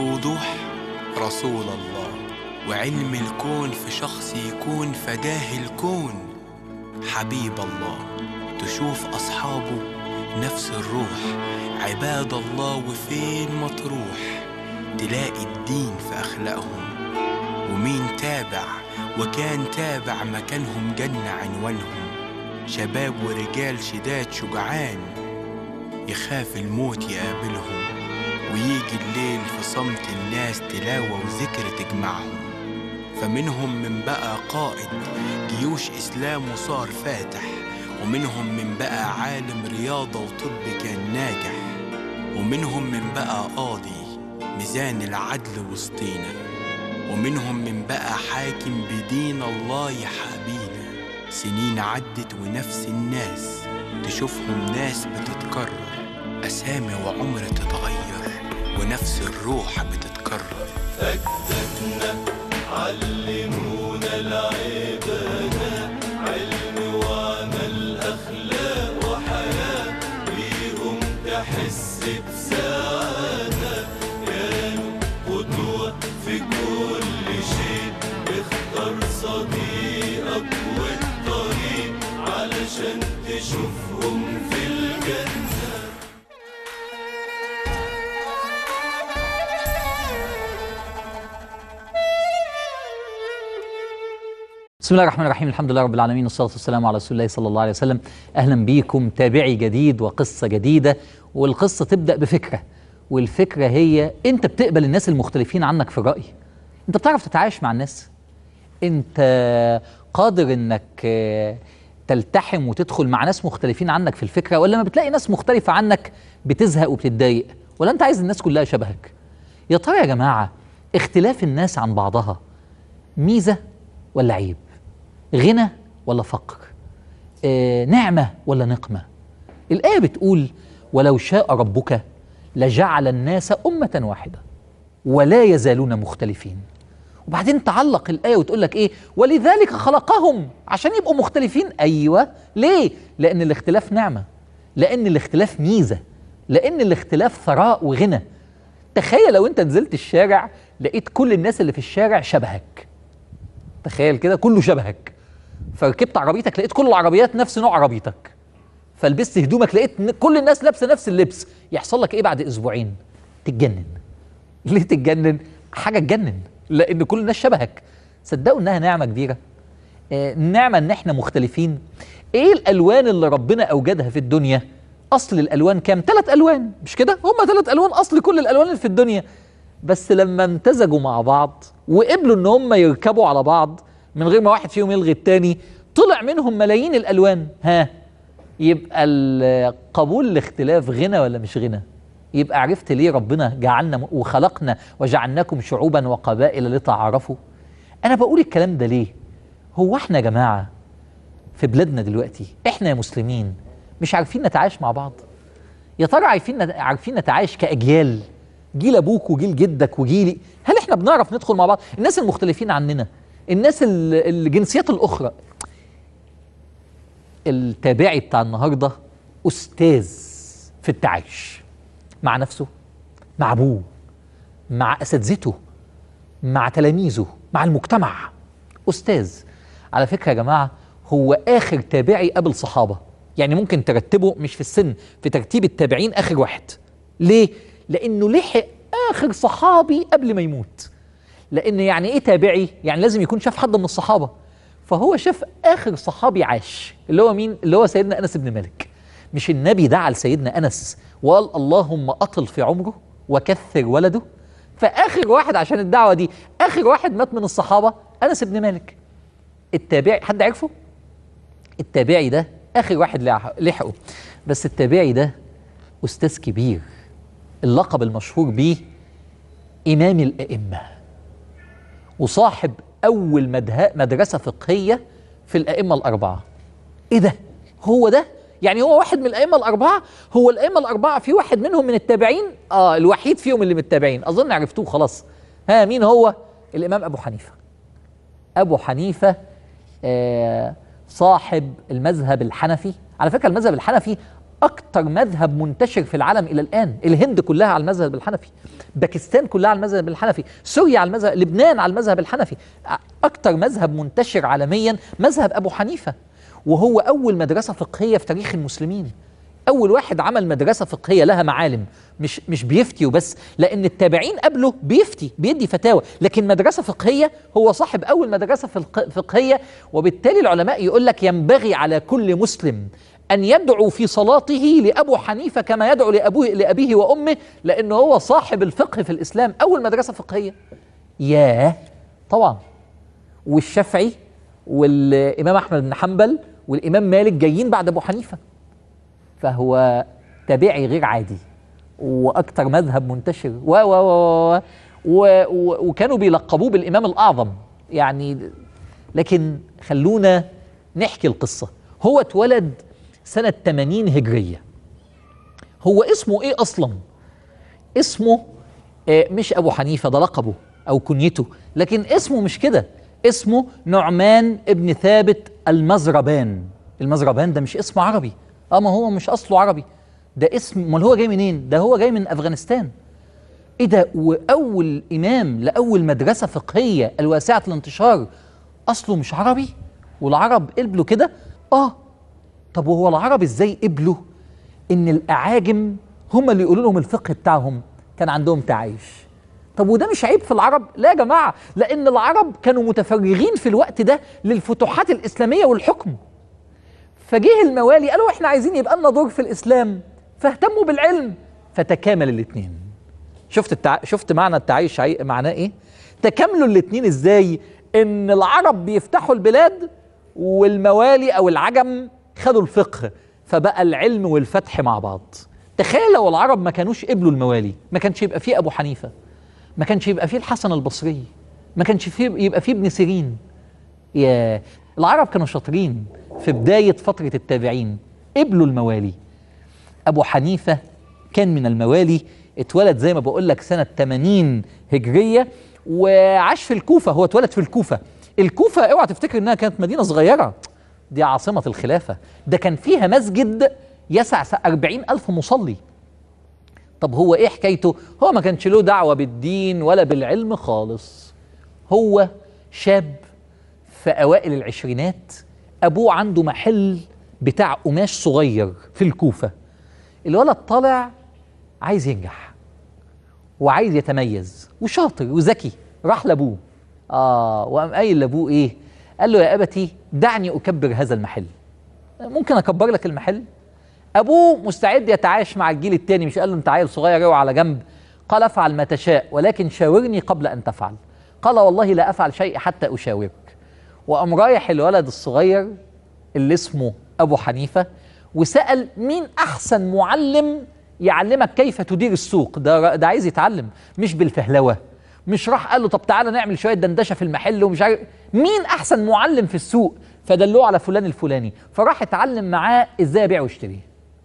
بوضوح رسول الله وعلم الكون في شخص يكون فداه الكون حبيب الله تشوف أصحابه نفس الروح عباد الله وفين ما تروح تلاقي الدين في أخلاقهم ومين تابع وكان تابع مكانهم جنة عنوانهم شباب ورجال شداد شجعان يخاف الموت يقابلهم ويجي الليل في صمت الناس تلاوة وذكر تجمعهم فمنهم من بقى قائد جيوش إسلام وصار فاتح ومنهم من بقى عالم رياضة وطب كان ناجح ومنهم من بقى قاضي ميزان العدل وسطينا ومنهم من بقى حاكم بدين الله يحابينا سنين عدت ونفس الناس تشوفهم ناس بتتكرر أسامي وعمر تتغير ونفس الروح بتتكرر أجدادنا علمونا العبادة علم وعمل أخلاق وحياة بيهم تحس بسعادة كانوا قدوة في كل شيء اختار صديقك والطريق علشان تشوفهم في الجنة بسم الله الرحمن الرحيم الحمد لله رب العالمين والصلاة والسلام على رسول الله صلى الله عليه وسلم أهلا بيكم تابعي جديد وقصة جديدة والقصة تبدأ بفكرة والفكرة هي أنت بتقبل الناس المختلفين عنك في الرأي أنت بتعرف تتعايش مع الناس أنت قادر أنك آه، تلتحم وتدخل مع ناس مختلفين عنك في الفكرة ولا ما بتلاقي ناس مختلفة عنك بتزهق وبتتضايق ولا أنت عايز الناس كلها شبهك يا ترى يا جماعة اختلاف الناس عن بعضها ميزة ولا عيب غنى ولا فقر آه نعمة ولا نقمة الآية بتقول ولو شاء ربك لجعل الناس أمة واحدة ولا يزالون مختلفين وبعدين تعلق الآية وتقول لك إيه ولذلك خلقهم عشان يبقوا مختلفين أيوة ليه لأن الاختلاف نعمة لأن الاختلاف ميزة لأن الاختلاف ثراء وغنى تخيل لو أنت نزلت الشارع لقيت كل الناس اللي في الشارع شبهك تخيل كده كله شبهك فركبت عربيتك لقيت كل العربيات نفس نوع عربيتك فلبست هدومك لقيت ن- كل الناس لابسه نفس اللبس يحصل لك ايه بعد اسبوعين تتجنن ليه تتجنن حاجه تجنن لان كل الناس شبهك صدقوا انها نعمه كبيره آه نعمه ان احنا مختلفين ايه الالوان اللي ربنا اوجدها في الدنيا اصل الالوان كام ثلاث الوان مش كده هم ثلاث الوان اصل كل الالوان اللي في الدنيا بس لما امتزجوا مع بعض وقبلوا ان هم يركبوا على بعض من غير ما واحد فيهم يلغي التاني طلع منهم ملايين الالوان ها يبقى ال- قبول الاختلاف غنى ولا مش غنى يبقى عرفت ليه ربنا جعلنا م- وخلقنا وجعلناكم شعوبا وقبائل لتعارفوا انا بقول الكلام ده ليه هو احنا يا جماعه في بلادنا دلوقتي احنا يا مسلمين مش عارفين نتعايش مع بعض يا ترى عارفين نت- عارفين نتعايش كاجيال جيل ابوك وجيل جدك وجيلي هل احنا بنعرف ندخل مع بعض الناس المختلفين عننا الناس ال- الجنسيات الاخرى التابعي بتاع النهارده استاذ في التعايش مع نفسه مع ابوه مع اساتذته مع تلاميذه مع المجتمع استاذ على فكره يا جماعه هو اخر تابعي قبل صحابه يعني ممكن ترتبه مش في السن في ترتيب التابعين اخر واحد ليه لانه لحق اخر صحابي قبل ما يموت لان يعني ايه تابعي يعني لازم يكون شاف حد من الصحابه فهو شاف اخر صحابي عاش اللي هو مين اللي هو سيدنا انس بن مالك مش النبي دعا لسيدنا انس وقال اللهم اطل في عمره وكثر ولده فاخر واحد عشان الدعوه دي اخر واحد مات من الصحابه انس بن مالك التابعي حد عرفه التابعي ده اخر واحد لح- لحقه بس التابعي ده استاذ كبير اللقب المشهور بيه امام الائمه وصاحب اول مده- مدرسه فقهيه في الائمه الاربعه ايه ده هو ده يعني هو واحد من الائمه الاربعه هو الائمه الاربعه في واحد منهم من التابعين اه الوحيد فيهم اللي من التابعين اظن عرفتوه خلاص ها مين هو الامام ابو حنيفه ابو حنيفه آه صاحب المذهب الحنفي على فكره المذهب الحنفي اكتر مذهب منتشر في العالم الى الان الهند كلها على المذهب الحنفي باكستان كلها على المذهب الحنفي سوريا على المذهب لبنان على المذهب الحنفي اكتر مذهب منتشر عالميا مذهب ابو حنيفه وهو اول مدرسه فقهيه في تاريخ المسلمين اول واحد عمل مدرسه فقهيه لها معالم مش مش بيفتي وبس لان التابعين قبله بيفتي بيدي فتاوى لكن مدرسه فقهيه هو صاحب اول مدرسه فق- فقهيه وبالتالي العلماء يقول لك ينبغي على كل مسلم ان يدعو في صلاته لابو حنيفه كما يدعو لابوه لابيه وامه لانه هو صاحب الفقه في الاسلام اول مدرسه فقهيه ياه طبعا والشافعي والامام احمد بن حنبل والامام مالك جايين بعد ابو حنيفه فهو تابعي غير عادي واكثر مذهب منتشر و و و و و و وكانوا بيلقبوه بالامام الاعظم يعني لكن خلونا نحكي القصه هو اتولد سنه 80 هجريه هو اسمه ايه اصلا اسمه آه، مش ابو حنيفه ده لقبه او كنيته لكن اسمه مش كده اسمه نعمان ابن ثابت المزربان المزربان ده مش اسم عربي اه ما هو مش اصله عربي ده اسم امال هو جاي منين ده هو جاي من افغانستان ايه ده واول امام لاول مدرسه فقهيه الواسعه الانتشار اصله مش عربي والعرب قبلوا كده اه طب وهو العرب ازاي قبلوا ان الاعاجم هم اللي يقولوا لهم الفقه بتاعهم كان عندهم تعايش طب وده مش عيب في العرب لا يا جماعه لان العرب كانوا متفرغين في الوقت ده للفتوحات الاسلاميه والحكم فجه الموالي قالوا احنا عايزين يبقى لنا دور في الاسلام فاهتموا بالعلم فتكامل الاثنين شفت التع... شفت معنى التعايش عي... معناه ايه تكاملوا الاثنين ازاي ان العرب بيفتحوا البلاد والموالي او العجم خدوا الفقه فبقى العلم والفتح مع بعض تخيل لو العرب ما كانوش قبلوا الموالي ما كانش يبقى فيه ابو حنيفه ما كانش يبقى فيه الحسن البصري ما كانش فيه يبقى فيه ابن سيرين يا العرب كانوا شاطرين في بداية فترة التابعين قبلوا الموالي أبو حنيفة كان من الموالي اتولد زي ما بقول لك سنة 80 هجرية وعاش في الكوفة هو اتولد في الكوفة الكوفة اوعى تفتكر انها كانت مدينة صغيرة دي عاصمة الخلافة ده كان فيها مسجد يسع 40 ألف مصلي طب هو ايه حكايته هو ما كانش له دعوة بالدين ولا بالعلم خالص هو شاب في أوائل العشرينات أبوه عنده محل بتاع قماش صغير في الكوفة الولد طالع عايز ينجح وعايز يتميز وشاطر وذكي راح لأبوه آه وقام قايل لأبوه إيه قال له يا أبتي دعني أكبر هذا المحل ممكن أكبر لك المحل أبوه مستعد يتعايش مع الجيل التاني مش قال له أنت عيل صغير اوعى على جنب قال افعل ما تشاء ولكن شاورني قبل أن تفعل قال والله لا أفعل شيء حتى أشاورك وقام رايح الولد الصغير اللي اسمه ابو حنيفه وسال مين احسن معلم يعلمك كيف تدير السوق ده ده عايز يتعلم مش بالفهلوه مش راح قال له طب تعالى نعمل شويه دندشه في المحل ومش عارف مين احسن معلم في السوق فدلوه على فلان الفلاني فراح اتعلم معاه ازاي ابيع واشتري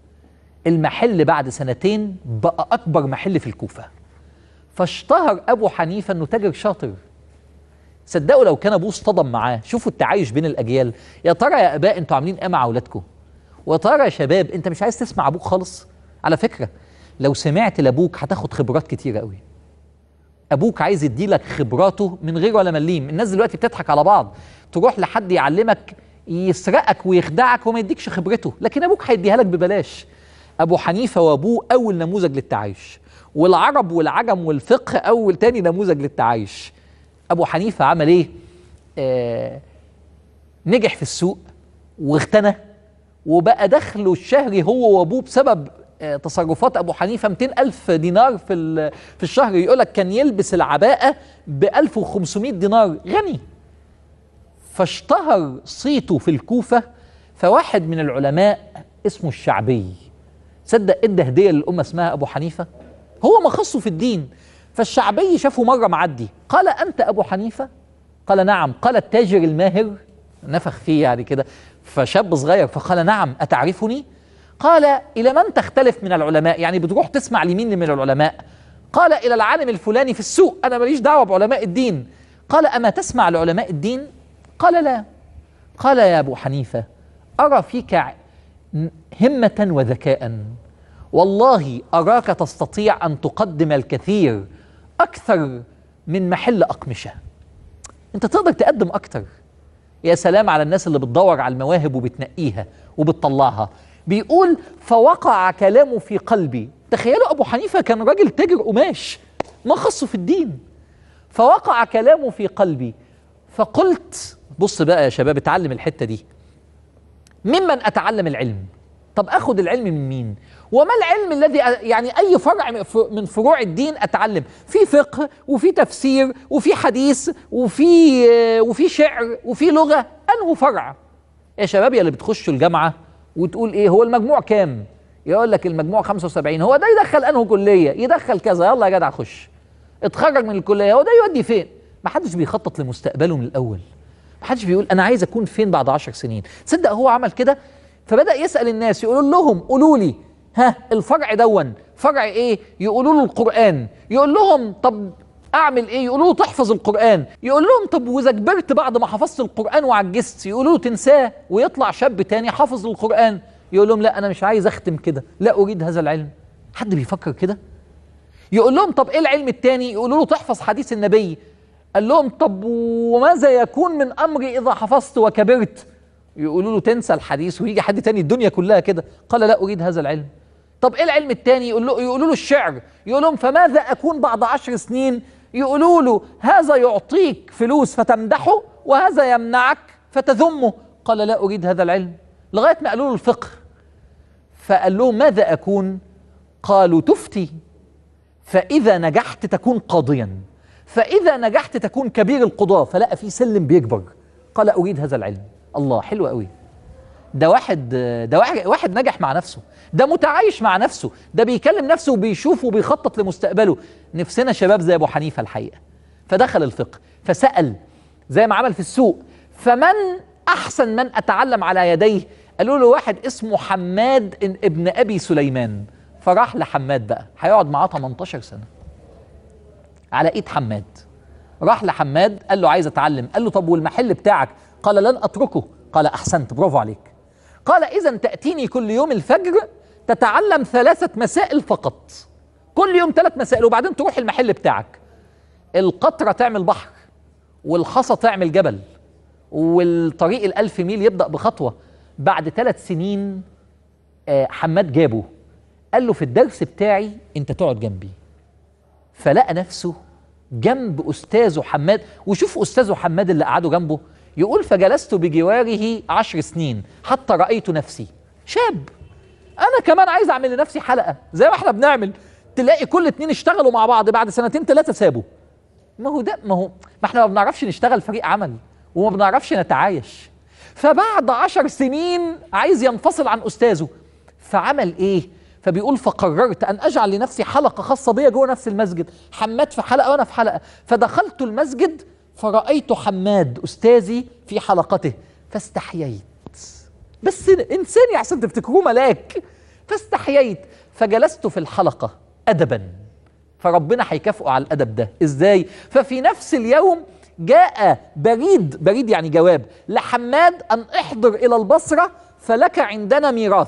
المحل بعد سنتين بقى اكبر محل في الكوفه فاشتهر ابو حنيفه انه تاجر شاطر صدقوا لو كان ابوه اصطدم معاه شوفوا التعايش بين الاجيال يا ترى يا اباء انتوا عاملين ايه مع اولادكم ويا ترى يا شباب انت مش عايز تسمع ابوك خالص على فكره لو سمعت لابوك هتاخد خبرات كتيره قوي ابوك عايز يديلك خبراته من غير ولا مليم الناس دلوقتي بتضحك على بعض تروح لحد يعلمك يسرقك ويخدعك وما يديكش خبرته لكن ابوك هيديها لك ببلاش ابو حنيفه وابوه اول نموذج للتعايش والعرب والعجم والفقه اول تاني نموذج للتعايش ابو حنيفه عمل ايه آه نجح في السوق واغتنى وبقى دخله الشهري هو وابوه بسبب آه تصرفات ابو حنيفه 200 الف دينار في ال- في الشهر يقول لك كان يلبس العباءه ب 1500 دينار غني فاشتهر صيته في الكوفه فواحد من العلماء اسمه الشعبي صدق ادى هديه للامه اسمها ابو حنيفه هو ما خصه في الدين فالشعبي شافه مره معدي قال انت ابو حنيفه قال نعم قال التاجر الماهر نفخ فيه يعني كده فشاب صغير فقال نعم اتعرفني قال الى من تختلف من العلماء يعني بتروح تسمع لمين من العلماء قال الى العالم الفلاني في السوق انا ماليش دعوه بعلماء الدين قال اما تسمع لعلماء الدين قال لا قال يا ابو حنيفه ارى فيك ع- م- همة وذكاء والله أراك تستطيع أن تقدم الكثير أكثر من محل أقمشة أنت تقدر تقدم أكثر يا سلام على الناس اللي بتدور على المواهب وبتنقيها وبتطلعها بيقول فوقع كلامه في قلبي تخيلوا أبو حنيفة كان راجل تاجر قماش ما خصه في الدين فوقع كلامه في قلبي فقلت بص بقى يا شباب اتعلم الحتة دي ممن أتعلم العلم طب أخد العلم من مين وما العلم الذي أ- يعني أي فرع من ف- من فروع الدين أتعلم في فقه وفي تفسير وفي حديث وفي آه، وفي شعر وفي لغة أنه فرع يا شباب يا اللي بتخشوا الجامعة وتقول إيه هو المجموع كام يقول لك المجموع 75 هو ده يدخل أنه كلية يدخل كذا يلا يا جدع خش اتخرج من الكلية هو ده يودي فين ما حدش بيخطط لمستقبله من الأول ما حدش بيقول انا عايز اكون فين بعد عشر سنين تصدق هو عمل كده فبدا يسال الناس يقول لهم قولوا لي ها الفرع دون فرع ايه يقولوا له القران يقول لهم طب اعمل ايه يقولوا له تحفظ القران يقول لهم طب واذا كبرت بعد ما حفظت القران وعجزت يقولوا له تنساه ويطلع شاب تاني حافظ القران يقول لهم لا انا مش عايز اختم كده لا اريد هذا العلم حد بيفكر كده يقول لهم طب ايه العلم التاني يقولوا له تحفظ حديث النبي قال لهم طب وماذا يكون من امري اذا حفظت وكبرت يقولوا له تنسى الحديث ويجي حد تاني الدنيا كلها كده قال لا اريد هذا العلم طب ايه العلم التاني يقول له يقولوا له الشعر يقول لهم فماذا اكون بعد عشر سنين يقولوا له هذا يعطيك فلوس فتمدحه وهذا يمنعك فتذمه قال لا اريد هذا العلم لغايه ما قالوا له الفقه فقال لهم ماذا اكون قالوا تفتي فإذا نجحت تكون قاضيا فإذا نجحت تكون كبير القضاة فلقى في سلم بيكبر قال أريد هذا العلم الله حلو قوي ده واحد ده واحد, واحد نجح مع نفسه ده متعايش مع نفسه ده بيكلم نفسه وبيشوف وبيخطط لمستقبله نفسنا شباب زي أبو حنيفة الحقيقة فدخل الفقه فسأل زي ما عمل في السوق فمن أحسن من أتعلم على يديه قالوا له واحد اسمه حماد ابن أبي سليمان فراح لحماد بقى هيقعد معاه 18 سنة على ايد حماد راح لحماد قال له عايز اتعلم قال له طب والمحل بتاعك قال لن اتركه قال احسنت برافو عليك قال اذا تاتيني كل يوم الفجر تتعلم ثلاثه مسائل فقط كل يوم ثلاث مسائل وبعدين تروح المحل بتاعك القطره تعمل بحر والحصى تعمل جبل والطريق الألف ميل يبدأ بخطوة بعد ثلاث سنين آه، حماد جابه قال له في الدرس بتاعي انت تقعد جنبي فلقى نفسه جنب استاذه حماد وشوف استاذه حماد اللي قعده جنبه يقول فجلست بجواره عشر سنين حتى رأيت نفسي شاب انا كمان عايز اعمل لنفسي حلقة زي ما احنا بنعمل تلاقي كل اتنين اشتغلوا مع بعض بعد سنتين ثلاثة سابوا ما هو ده ما هو ما احنا ما بنعرفش نشتغل فريق عمل وما بنعرفش نتعايش فبعد عشر سنين عايز ينفصل عن استاذه فعمل ايه فبيقول فقررت ان اجعل لنفسي حلقه خاصه بيا جوه نفس المسجد حماد في حلقه وانا في حلقه فدخلت المسجد فرايت حماد استاذي في حلقته فاستحييت بس انسان يا حسن تفتكروه ملاك فاستحييت فجلست في الحلقه ادبا فربنا هيكافئه على الادب ده ازاي ففي نفس اليوم جاء بريد بريد يعني جواب لحماد ان احضر الى البصره فلك عندنا ميراث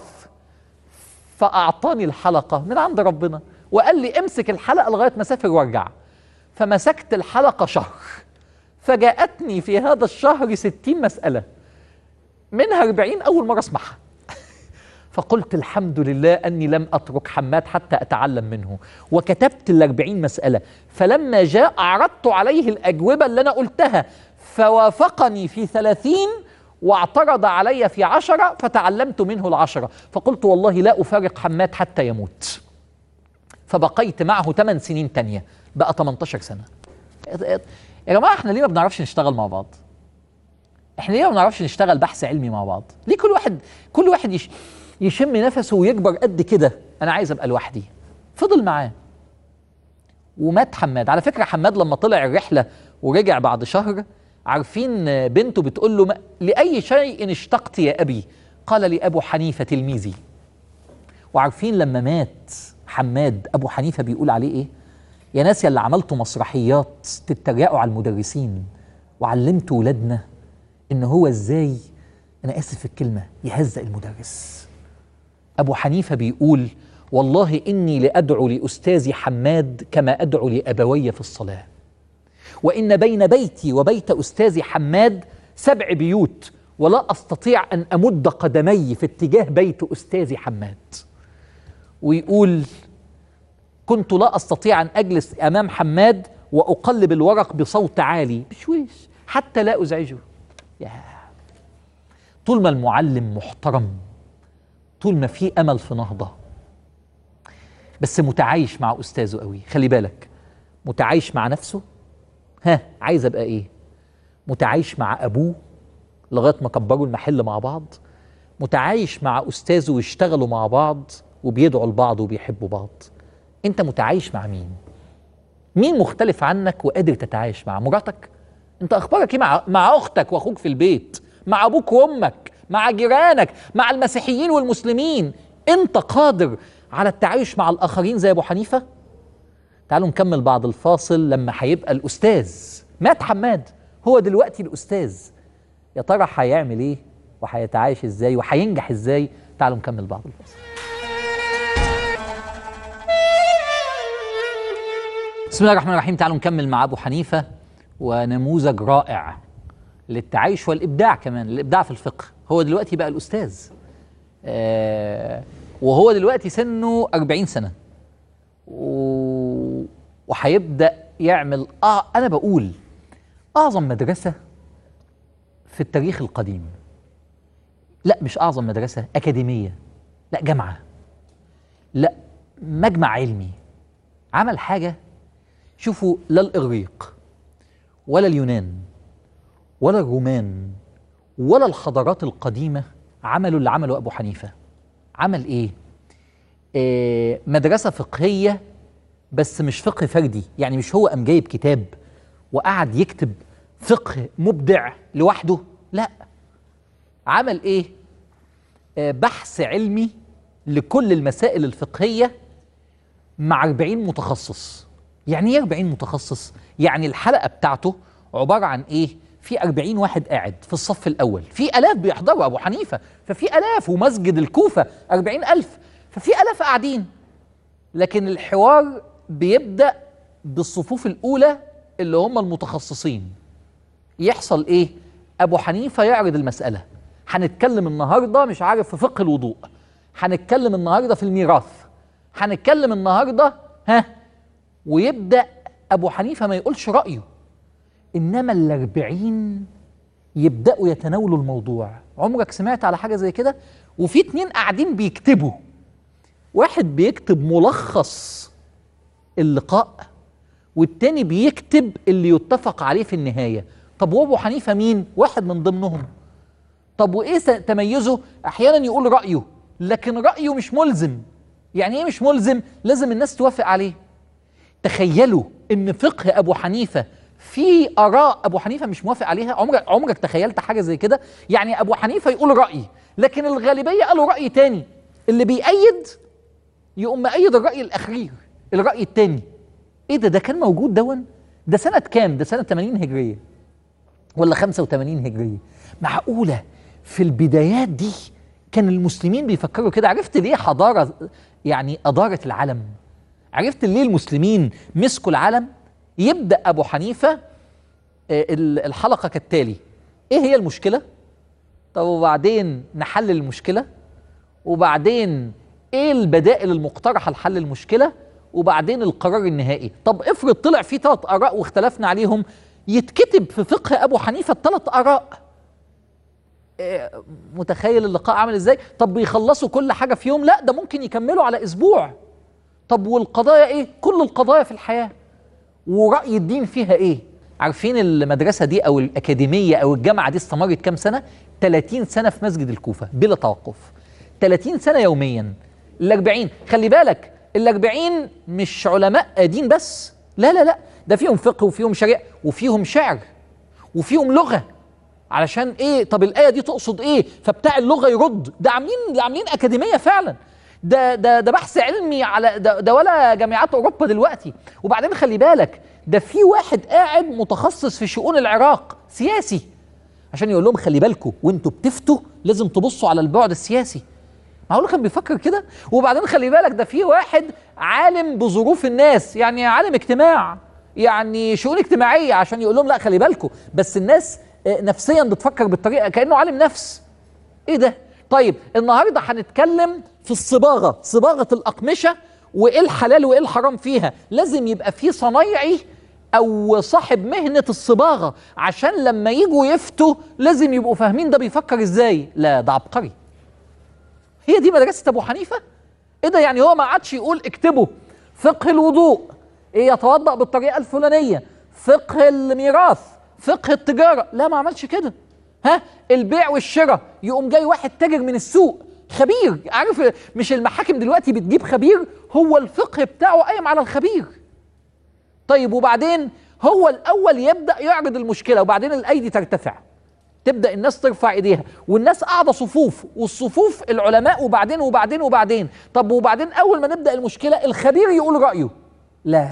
فاعطاني الحلقه من عند ربنا وقال لي امسك الحلقه لغايه ما اسافر وارجع فمسكت الحلقه شهر فجاءتني في هذا الشهر ستين مساله منها أربعين اول مره اسمعها فقلت الحمد لله أني لم أترك حماد حتى أتعلم منه وكتبت الأربعين مسألة فلما جاء عرضت عليه الأجوبة اللي أنا قلتها فوافقني في ثلاثين واعترض علي في عشرة فتعلمت منه العشرة فقلت والله لا أفارق حماد حتى يموت فبقيت معه 8 سنين تانية بقى 18 سنة يا جماعة احنا ليه ما بنعرفش نشتغل مع بعض احنا ليه ما بنعرفش نشتغل بحث علمي مع بعض ليه كل واحد كل واحد يش يشم نفسه ويكبر قد كده انا عايز ابقى لوحدي فضل معاه ومات حماد على فكره حماد لما طلع الرحله ورجع بعد شهر عارفين بنته بتقول له ما- لاي شيء اشتقت يا ابي قال لي ابو حنيفه تلميذي وعارفين لما مات حماد ابو حنيفه بيقول عليه ايه يا ناس يا اللي عملتوا مسرحيات تتريقوا على المدرسين وعلمتوا ولادنا ان هو ازاي انا اسف في الكلمه يهزق المدرس أبو حنيفة بيقول والله إني لأدعو لأستاذي حماد كما أدعو لأبوي في الصلاة وإن بين بيتي وبيت أستاذي حماد سبع بيوت ولا أستطيع أن أمد قدمي في اتجاه بيت أستاذي حماد ويقول كنت لا أستطيع أن أجلس أمام حماد وأقلب الورق بصوت عالي بشويش حتى لا أزعجه يا طول ما المعلم محترم طول ما في أمل في نهضة بس متعايش مع أستاذه قوي خلي بالك متعايش مع نفسه ها عايز أبقى إيه متعايش مع أبوه لغاية ما كبروا المحل مع بعض متعايش مع أستاذه ويشتغلوا مع بعض وبيدعوا لبعض وبيحبوا بعض أنت متعايش مع مين مين مختلف عنك وقادر تتعايش مع مراتك انت اخبارك ايه مع مع اختك واخوك في البيت مع ابوك وامك مع جيرانك مع المسيحيين والمسلمين انت قادر على التعايش مع الاخرين زي ابو حنيفه تعالوا نكمل بعد الفاصل لما هيبقى الاستاذ مات حماد هو دلوقتي الاستاذ يا ترى هيعمل ايه وهيتعايش ازاي وهينجح ازاي تعالوا نكمل بعد الفاصل بسم الله الرحمن الرحيم تعالوا نكمل مع ابو حنيفه ونموذج رائع للتعايش والابداع كمان الابداع في الفقه هو دلوقتي بقى الاستاذ آه وهو دلوقتي سنه 40 سنه و... وهيبدا يعمل آه انا بقول اعظم مدرسه في التاريخ القديم لا مش اعظم مدرسه اكاديميه لا جامعه لا مجمع علمي عمل حاجه شوفوا لا الاغريق ولا اليونان ولا الرومان ولا الحضارات القديمه عملوا اللي عمله ابو حنيفه عمل ايه آه مدرسه فقهيه بس مش فقه فردي يعني مش هو قام جايب كتاب وقعد يكتب فقه مبدع لوحده لا عمل ايه آه بحث علمي لكل المسائل الفقهيه مع 40 متخصص يعني ايه 40 متخصص يعني الحلقه بتاعته عباره عن ايه في 40 واحد قاعد في الصف الاول في الاف بيحضروا ابو حنيفه ففي الاف ومسجد الكوفه 40 الف ففي الاف قاعدين لكن الحوار بيبدا بالصفوف الاولى اللي هم المتخصصين يحصل ايه ابو حنيفه يعرض المساله هنتكلم النهارده مش عارف في فقه الوضوء هنتكلم النهارده في الميراث هنتكلم النهارده ها ويبدا ابو حنيفه ما يقولش رايه انما الاربعين يبداوا يتناولوا الموضوع عمرك سمعت على حاجه زي كده وفي اتنين قاعدين بيكتبوا واحد بيكتب ملخص اللقاء والتاني بيكتب اللي يتفق عليه في النهايه طب وابو حنيفه مين واحد من ضمنهم طب وايه س- تميزه احيانا يقول رايه لكن رايه مش ملزم يعني ايه مش ملزم لازم الناس توافق عليه تخيلوا ان فقه ابو حنيفه في اراء ابو حنيفه مش موافق عليها عمرك عمرك تخيلت حاجه زي كده يعني ابو حنيفه يقول راي لكن الغالبيه قالوا راي تاني اللي بيأيد يقوم مأيد الراي الاخير الراي التاني ايه ده ده كان موجود دون ده سنه كام ده سنه 80 هجريه ولا 85 هجريه معقوله في البدايات دي كان المسلمين بيفكروا كده عرفت ليه حضاره يعني ادارت العالم عرفت ليه المسلمين مسكوا العالم يبدا ابو حنيفه آه، ال- الحلقه كالتالي ايه هي المشكله طب وبعدين نحلل المشكله وبعدين ايه البدائل المقترحه لحل المشكله وبعدين القرار النهائي طب افرض طلع في ثلاث اراء واختلفنا عليهم يتكتب في فقه ابو حنيفه الثلاث اراء إيه، متخيل اللقاء عامل ازاي طب بيخلصوا كل حاجه في يوم لا ده ممكن يكملوا على اسبوع طب والقضايا ايه كل القضايا في الحياه ورأي الدين فيها ايه عارفين المدرسة دي او الأكاديمية او الجامعة دي استمرت كام سنة 30 سنة في مسجد الكوفة بلا توقف 30 سنة يوميا ال 40 خلي بالك ال 40 مش علماء دين بس لا لا لا ده فيهم فقه وفيهم شريعة وفيهم شعر وفيهم لغة علشان ايه طب الآية دي تقصد ايه فبتاع اللغة يرد ده عاملين ده عاملين أكاديمية فعلا ده ده ده بحث علمي على ده, ده ولا جامعات اوروبا دلوقتي وبعدين خلي بالك ده في واحد قاعد متخصص في شؤون العراق سياسي عشان يقول لهم خلي بالكم وانتوا بتفتوا لازم تبصوا على البعد السياسي معقول كان بيفكر كده وبعدين خلي بالك ده في واحد عالم بظروف الناس يعني عالم اجتماع يعني شؤون اجتماعيه عشان يقول لهم لا خلي بالكم بس الناس آه، نفسيا بتفكر بالطريقه كانه عالم نفس ايه ده طيب النهارده هنتكلم في الصباغه صباغه الاقمشه وايه الحلال وايه الحرام فيها لازم يبقى في صنايعي او صاحب مهنه الصباغه عشان لما يجوا يفتوا لازم يبقوا فاهمين ده بيفكر ازاي لا ده عبقري هي دي مدرسه ابو حنيفه ايه ده يعني هو ما عادش يقول اكتبوا فقه الوضوء ايه يتوضا بالطريقه الفلانيه فقه الميراث فقه التجاره لا ما عملش كده ها البيع والشراء يقوم جاي واحد تاجر من السوق خبير عارف مش المحاكم دلوقتي بتجيب خبير هو الفقه بتاعه قايم على الخبير طيب وبعدين هو الاول يبدا يعرض المشكله وبعدين الايدي ترتفع تبدا الناس ترفع ايديها والناس قاعده صفوف والصفوف العلماء وبعدين وبعدين وبعدين طب وبعدين اول ما نبدا المشكله الخبير يقول رايه لا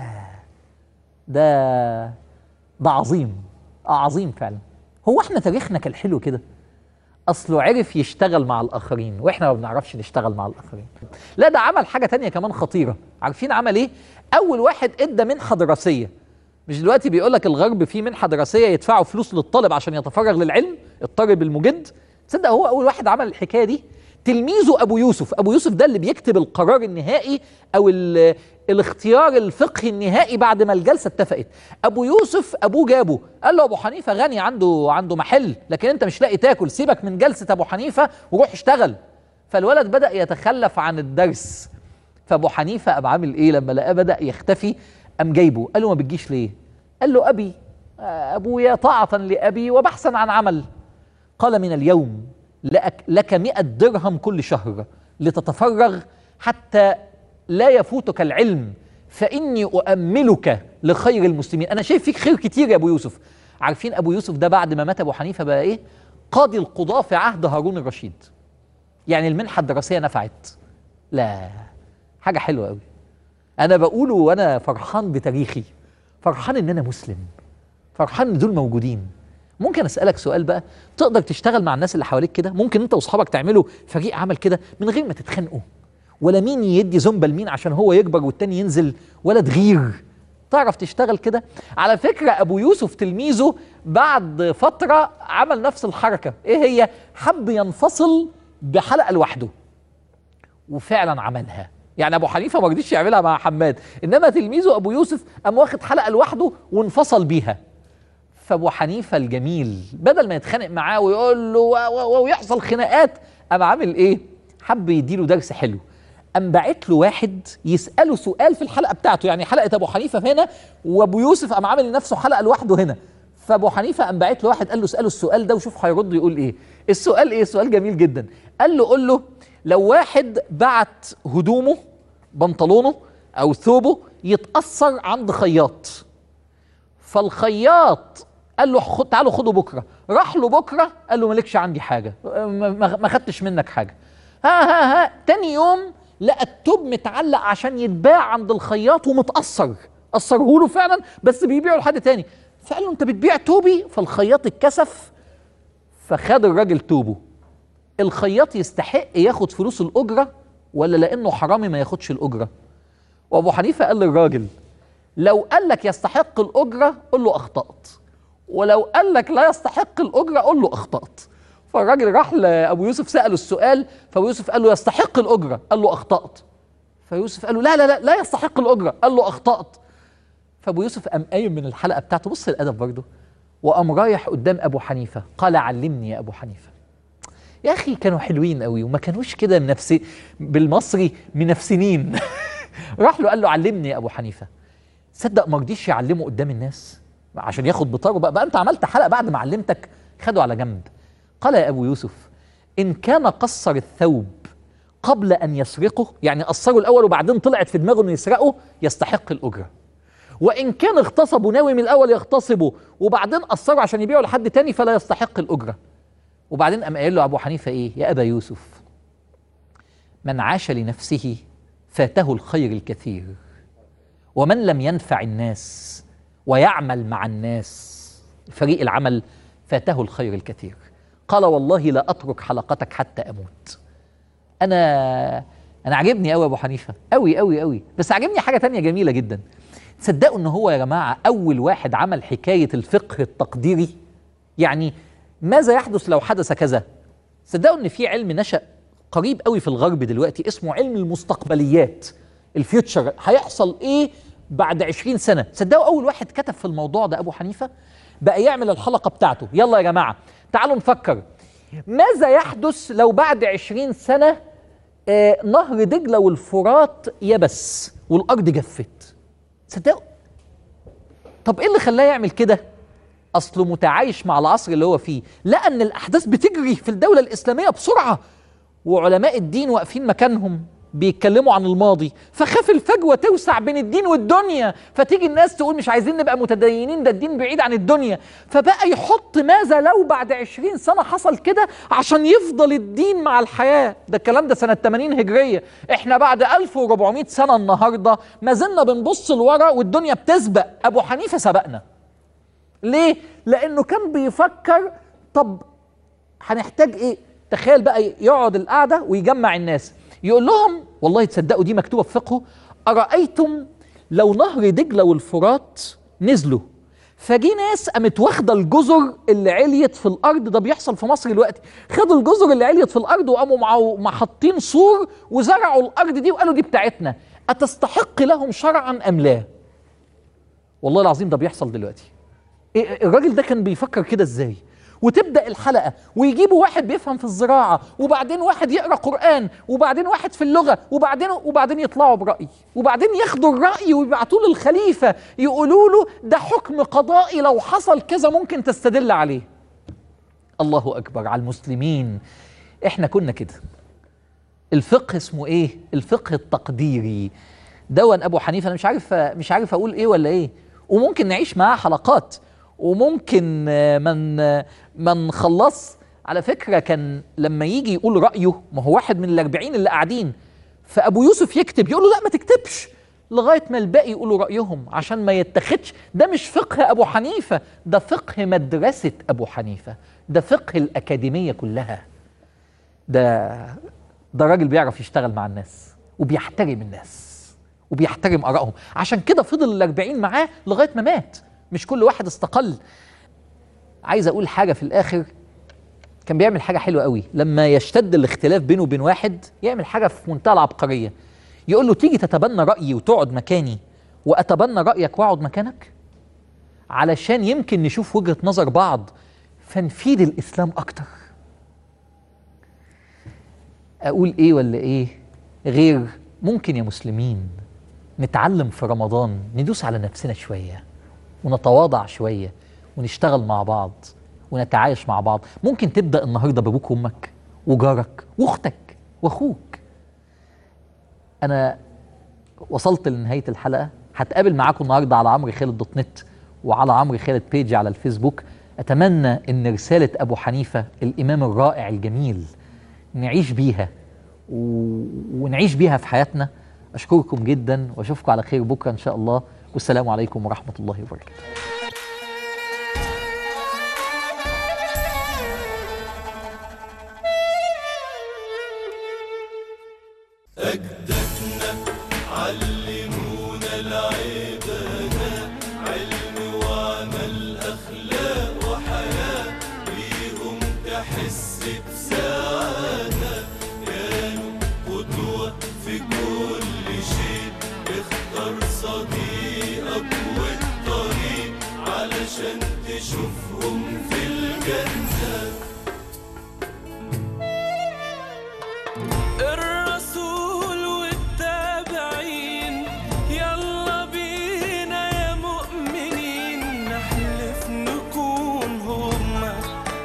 ده ده عظيم اه عظيم فعلا هو احنا تاريخنا كان حلو كده اصله عرف يشتغل مع الاخرين واحنا ما بنعرفش نشتغل مع الاخرين لا ده عمل حاجه تانية كمان خطيره عارفين عمل ايه اول واحد ادى منحه دراسيه مش دلوقتي بيقول لك الغرب فيه منحه دراسيه يدفعوا فلوس للطالب عشان يتفرغ للعلم الطالب المجد تصدق هو اول واحد عمل الحكايه دي تلميذه ابو يوسف ابو يوسف ده اللي بيكتب القرار النهائي او ال- الاختيار الفقهي النهائي بعد ما الجلسه اتفقت ابو يوسف ابوه جابه قال له ابو حنيفه غني عنده عنده محل لكن انت مش لاقي تاكل سيبك من جلسه ابو حنيفه وروح اشتغل فالولد بدا يتخلف عن الدرس فابو حنيفه قام عامل ايه لما لقاه بدا يختفي قام جايبه قال له ما بتجيش ليه قال له ابي آه، ابويا طاعه لابي وبحثا عن عمل قال من اليوم لك, لك مئة درهم كل شهر لتتفرغ حتى لا يفوتك العلم فإني أؤملك لخير المسلمين أنا شايف فيك خير كتير يا أبو يوسف عارفين أبو يوسف ده بعد ما مات أبو حنيفة بقى إيه قاضي القضاة في عهد هارون الرشيد يعني المنحة الدراسية نفعت لا حاجة حلوة قوي أنا بقوله وأنا فرحان بتاريخي فرحان إن أنا مسلم فرحان إن دول موجودين ممكن اسالك سؤال بقى تقدر تشتغل مع الناس اللي حواليك كده ممكن انت واصحابك تعملوا فريق عمل كده من غير ما تتخانقوا ولا مين يدي زنبه لمين عشان هو يكبر والتاني ينزل ولا تغير تعرف تشتغل كده على فكره ابو يوسف تلميذه بعد فتره عمل نفس الحركه ايه هي حب ينفصل بحلقه لوحده وفعلا عملها يعني ابو حنيفه ما رضيش يعملها مع حماد انما تلميذه ابو يوسف قام واخد حلقه لوحده وانفصل بيها فابو حنيفه الجميل بدل ما يتخانق معاه ويقول له و- و- ويحصل خناقات قام عامل ايه حب يديله درس حلو قام باعت له واحد يساله سؤال في الحلقه بتاعته يعني حلقه ابو حنيفه هنا وابو يوسف قام عامل لنفسه حلقه لوحده هنا فابو حنيفه قام باعت له واحد قال له اساله السؤال ده وشوف هيرد يقول ايه السؤال ايه السؤال جميل جدا قال له قول له لو واحد بعت هدومه بنطلونه او ثوبه يتاثر عند خياط فالخياط قال له خد تعالوا خدوا بكره راح له بكره قال له مالكش عندي حاجه ما, ما ما خدتش منك حاجه ها ها ها تاني يوم لقى التوب متعلق عشان يتباع عند الخياط ومتأثر أثره له فعلا بس بيبيعه لحد تاني فقال له انت بتبيع توبي فالخياط اتكسف فخد الراجل توبه الخياط يستحق ياخد فلوس الأجرة ولا لأنه حرامي ما ياخدش الأجرة وأبو حنيفة قال للراجل لو قال لك يستحق الأجرة قل له أخطأت ولو قال لك لا يستحق الأجرة قل له أخطأت فالراجل راح لأبو يوسف سأله السؤال فأبو يوسف قال له يستحق الأجرة قال له أخطأت فيوسف قال له لا لا لا لا يستحق الأجرة قال له أخطأت فأبو يوسف قام قايم من الحلقة بتاعته بص الأدب برضه وقام رايح قدام أبو حنيفة قال علمني يا أبو حنيفة يا أخي كانوا حلوين قوي وما كانوش كده منفسي بالمصري منفسنين راح له قال له علمني يا أبو حنيفة صدق ما رضيش يعلمه قدام الناس عشان ياخد بطاره بقى, بقى انت عملت حلقه بعد ما علمتك خده على جنب قال يا ابو يوسف ان كان قصر الثوب قبل ان يسرقه يعني قصره الاول وبعدين طلعت في دماغه انه يسرقه يستحق الاجره وان كان اغتصبه ناوي من الاول يغتصبه وبعدين قصره عشان يبيعه لحد تاني فلا يستحق الاجره وبعدين قام قايل له ابو حنيفه ايه يا ابا يوسف من عاش لنفسه فاته الخير الكثير ومن لم ينفع الناس ويعمل مع الناس فريق العمل فاته الخير الكثير قال والله لا اترك حلقتك حتى اموت انا انا عاجبني قوي ابو حنيفه قوي قوي قوي بس عاجبني حاجه تانية جميله جدا تصدقوا ان هو يا جماعه اول واحد عمل حكايه الفقه التقديري يعني ماذا يحدث لو حدث كذا تصدقوا ان في علم نشا قريب قوي في الغرب دلوقتي اسمه علم المستقبليات الفيوتشر هيحصل ايه بعد 20 سنه تصدقوا اول واحد كتب في الموضوع ده ابو حنيفه بقى يعمل الحلقه بتاعته يلا يا جماعه تعالوا نفكر ماذا يحدث لو بعد 20 سنه آه نهر دجله والفرات يبس والارض جفت تصدقوا طب ايه اللي خلاه يعمل كده اصله متعايش مع العصر اللي هو فيه لقى ان الاحداث بتجري في الدوله الاسلاميه بسرعه وعلماء الدين واقفين مكانهم بيتكلموا عن الماضي فخاف الفجوه توسع بين الدين والدنيا فتيجي الناس تقول مش عايزين نبقى متدينين ده الدين بعيد عن الدنيا فبقى يحط ماذا لو بعد 20 سنه حصل كده عشان يفضل الدين مع الحياه ده الكلام ده سنه 80 هجريه احنا بعد 1400 سنه النهارده ما زلنا بنبص لورا والدنيا بتسبق ابو حنيفه سبقنا ليه؟ لأنه كان بيفكر طب هنحتاج إيه؟ تخيل بقى يقعد القعدة ويجمع الناس يقول لهم والله تصدقوا دي مكتوبة في فقهه أرأيتم لو نهر دجلة والفرات نزلوا فجي ناس قامت واخده الجزر اللي عليت في الارض ده بيحصل في مصر دلوقتي خدوا الجزر اللي عليت في الارض وقاموا مع محطين سور وزرعوا الارض دي وقالوا دي بتاعتنا اتستحق لهم شرعا ام لا والله العظيم ده بيحصل دلوقتي إيه الراجل ده كان بيفكر كده ازاي وتبدا الحلقه ويجيبوا واحد بيفهم في الزراعه وبعدين واحد يقرا قران وبعدين واحد في اللغه وبعدين وبعدين يطلعوا براي وبعدين ياخدوا الراي ويبعتوه للخليفه يقولوا له ده حكم قضائي لو حصل كذا ممكن تستدل عليه الله اكبر على المسلمين احنا كنا كده الفقه اسمه ايه الفقه التقديري دون ابو حنيفه انا مش عارف مش عارف اقول ايه ولا ايه وممكن نعيش معاه حلقات وممكن من من خلص على فكره كان لما يجي يقول رايه ما هو واحد من الاربعين اللي قاعدين فابو يوسف يكتب يقول له لا ما تكتبش لغايه ما الباقي يقولوا رايهم عشان ما يتخدش ده مش فقه ابو حنيفه ده فقه مدرسه ابو حنيفه ده فقه الاكاديميه كلها ده ده راجل بيعرف يشتغل مع الناس وبيحترم الناس وبيحترم ارائهم عشان كده فضل الاربعين معاه لغايه ما مات مش كل واحد استقل عايز اقول حاجه في الاخر كان بيعمل حاجه حلوه قوي لما يشتد الاختلاف بينه وبين واحد يعمل حاجه في منتهى العبقريه يقول له تيجي تتبنى رايي وتقعد مكاني واتبنى رايك واقعد مكانك علشان يمكن نشوف وجهه نظر بعض فنفيد الاسلام اكتر اقول ايه ولا ايه غير ممكن يا مسلمين نتعلم في رمضان ندوس على نفسنا شويه ونتواضع شويه ونشتغل مع بعض ونتعايش مع بعض ممكن تبدا النهارده بابوك وامك وجارك واختك واخوك انا وصلت لنهايه الحلقه هتقابل معاكم النهارده على عمرو خالد دوت نت وعلى عمرو خالد بيجي على الفيسبوك اتمنى ان رساله ابو حنيفه الامام الرائع الجميل نعيش بيها و... ونعيش بيها في حياتنا اشكركم جدا واشوفكم على خير بكره ان شاء الله والسلام عليكم ورحمه الله وبركاته أجدادنا علمونا العبادة علم وعمل أخلاق وحياة بيهم تحس بسعادة كانوا قدوة في كل شيء اختار صديقك والطريق علشان تشوفهم في الجنة الرسول والتابعين يلا بينا يا مؤمنين نحلف نكون هما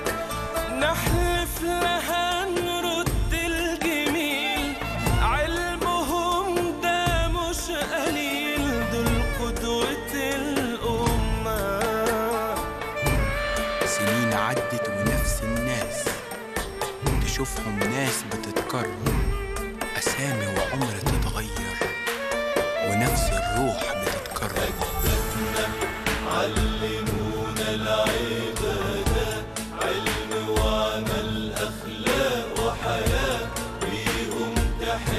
نحلف لها نرد الجميل علمهم ده مش قليل دول قدوة الأمة سنين عدت ونفس الناس تشوفهم ناس بتتكرر أسامي وعمر تتغير ونفس الروح بتتكرر علمونا العبادة علم وعمل أخلاق وحياة بيهم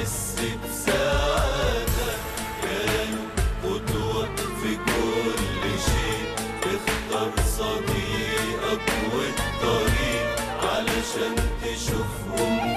تحس بسعادة كانوا قدوة في كل شيء اختار صديقك والطريق علشان تشوفهم